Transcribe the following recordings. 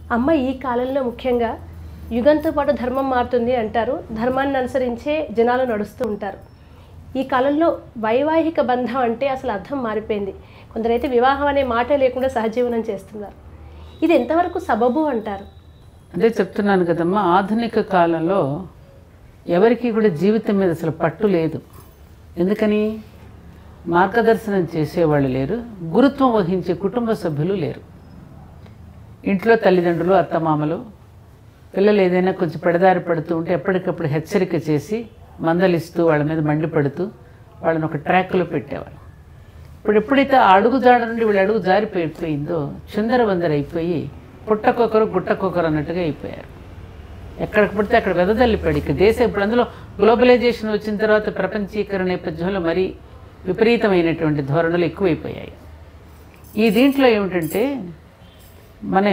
అమ్మ ఈ కాలంలో ముఖ్యంగా యుగంతో పాటు ధర్మం మారుతుంది అంటారు ధర్మాన్ని అనుసరించే జనాలు నడుస్తూ ఉంటారు ఈ కాలంలో వైవాహిక బంధం అంటే అసలు అర్థం మారిపోయింది కొందరైతే వివాహం అనే మాటే లేకుండా సహజీవనం చేస్తున్నారు ఇది ఎంతవరకు సబబు అంటారు అదే చెప్తున్నాను కదమ్మా ఆధునిక కాలంలో ఎవరికి కూడా జీవితం మీద అసలు పట్టు లేదు ఎందుకని మార్గదర్శనం చేసేవాళ్ళు లేరు గురుత్వం వహించే కుటుంబ సభ్యులు లేరు ఇంట్లో తల్లిదండ్రులు అత్తమామలు పిల్లలు ఏదైనా కొంచెం పెడదారి పడుతూ ఉంటే ఎప్పటికప్పుడు హెచ్చరిక చేసి మందలిస్తూ వాళ్ళ మీద మండిపడుతూ వాళ్ళని ఒక ట్రాక్లో పెట్టేవాళ్ళు ఇప్పుడు ఎప్పుడైతే ఆ అడుగు జాడ నుండి వీళ్ళు అడుగు జారిపోయిపోయిందో చిందరవందర అయిపోయి పుట్టకొకరు గుట్టకొకరు అన్నట్టుగా అయిపోయారు ఎక్కడికి పడితే అక్కడ వెదజల్లిపోయాడు ఇక దేశం ఇప్పుడు అందులో గ్లోబలైజేషన్ వచ్చిన తర్వాత ప్రపంచీకరణ నేపథ్యంలో మరీ విపరీతమైనటువంటి ధోరణులు ఎక్కువైపోయాయి ఈ దీంట్లో ఏమిటంటే మన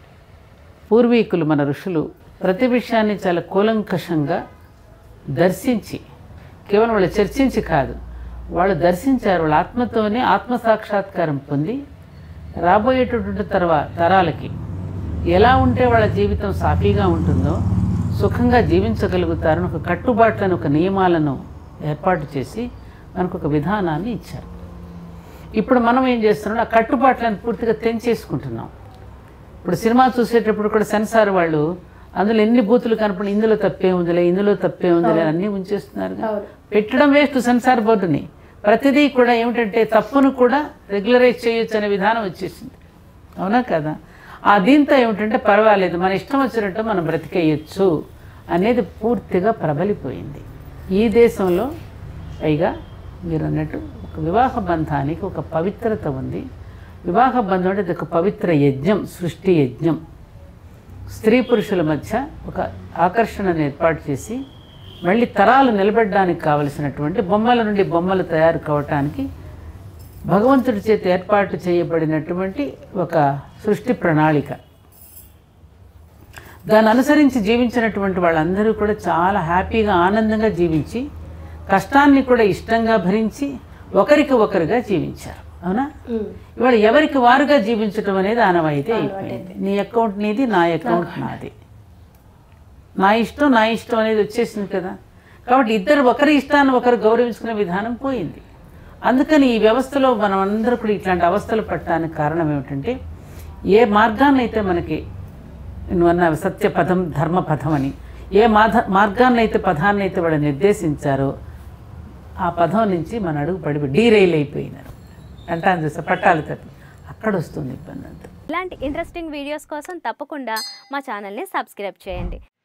పూర్వీకులు మన ఋషులు ప్రతి విషయాన్ని చాలా కూలంకషంగా దర్శించి కేవలం వాళ్ళు చర్చించి కాదు వాళ్ళు దర్శించారు వాళ్ళ ఆత్మతోనే ఆత్మ సాక్షాత్కారం పొంది రాబోయేటటువంటి తర్వా తరాలకి ఎలా ఉంటే వాళ్ళ జీవితం సాఫీగా ఉంటుందో సుఖంగా జీవించగలుగుతారని ఒక కట్టుబాట్లను ఒక నియమాలను ఏర్పాటు చేసి మనకు ఒక విధానాన్ని ఇచ్చారు ఇప్పుడు మనం ఏం చేస్తున్నాం ఆ కట్టుబాట్లను పూర్తిగా తెంచేసుకుంటున్నాం ఇప్పుడు సినిమా చూసేటప్పుడు కూడా సెన్సార్ వాళ్ళు అందులో ఎన్ని బూతులు కనపడి ఇందులో తప్పే ఉందిలే ఇందులో తప్పే ఉందిలే అని అన్నీ ఉంచేస్తున్నారు అవును. పెట్టడం వేస్ట్ సెన్సార్ బోర్డుని ప్రతిదీ కూడా ఏమిటంటే తప్పును కూడా రెగ్యులరైజ్ చేయొచ్చు అనే విధానం వచ్చేసింది అవునా కదా ఆ దీంతో ఏమిటంటే పర్వాలేదు మన ఇష్టం వచ్చినట్టు మనం బ్రతికేయచ్చు అనేది పూర్తిగా ప్రబలిపోయింది ఈ దేశంలో పైగా మీరు అన్నట్టు ఒక వివాహ బంధానికి ఒక పవిత్రత ఉంది వివాహ బంధం అంటే ఇది ఒక పవిత్ర యజ్ఞం సృష్టి యజ్ఞం స్త్రీ పురుషుల మధ్య ఒక ఆకర్షణను ఏర్పాటు చేసి మళ్ళీ తరాలు నిలబడడానికి కావలసినటువంటి బొమ్మల నుండి బొమ్మలు తయారు కావటానికి భగవంతుడి చేత ఏర్పాటు చేయబడినటువంటి ఒక సృష్టి ప్రణాళిక దాన్ని అనుసరించి జీవించినటువంటి వాళ్ళందరూ కూడా చాలా హ్యాపీగా ఆనందంగా జీవించి కష్టాన్ని కూడా ఇష్టంగా భరించి ఒకరికి ఒకరుగా జీవించారు అవునా ఇవాళ ఎవరికి వారుగా జీవించడం అనేది ఆనవాయితీ అయిపోయింది నీ అకౌంట్ నీది నా అకౌంట్ నాది నా ఇష్టం నా ఇష్టం అనేది వచ్చేసింది కదా కాబట్టి ఇద్దరు ఒకరి ఇష్టాన్ని ఒకరు గౌరవించుకునే విధానం పోయింది అందుకని ఈ వ్యవస్థలో మనం అందరూ కూడా ఇట్లాంటి అవస్థలు పట్టడానికి కారణం ఏమిటంటే ఏ మార్గాన్ని అయితే మనకి నువ్వు అన్న సత్యపథం ధర్మపథం అని ఏ మాధ మార్గాన్ని అయితే పదాన్ని అయితే వాళ్ళు నిర్దేశించారో ఆ పదం నుంచి మన అడుగు పడి డీరైల్ అయిపోయినారు అంటాను చూసా పట్టాలు తప్పి అక్కడ వస్తుంది ఇబ్బంది అంతా ఇలాంటి ఇంట్రెస్టింగ్ వీడియోస్ కోసం తప్పకుండా మా ఛానల్ని సబ్స్క్రైబ్ చేయండి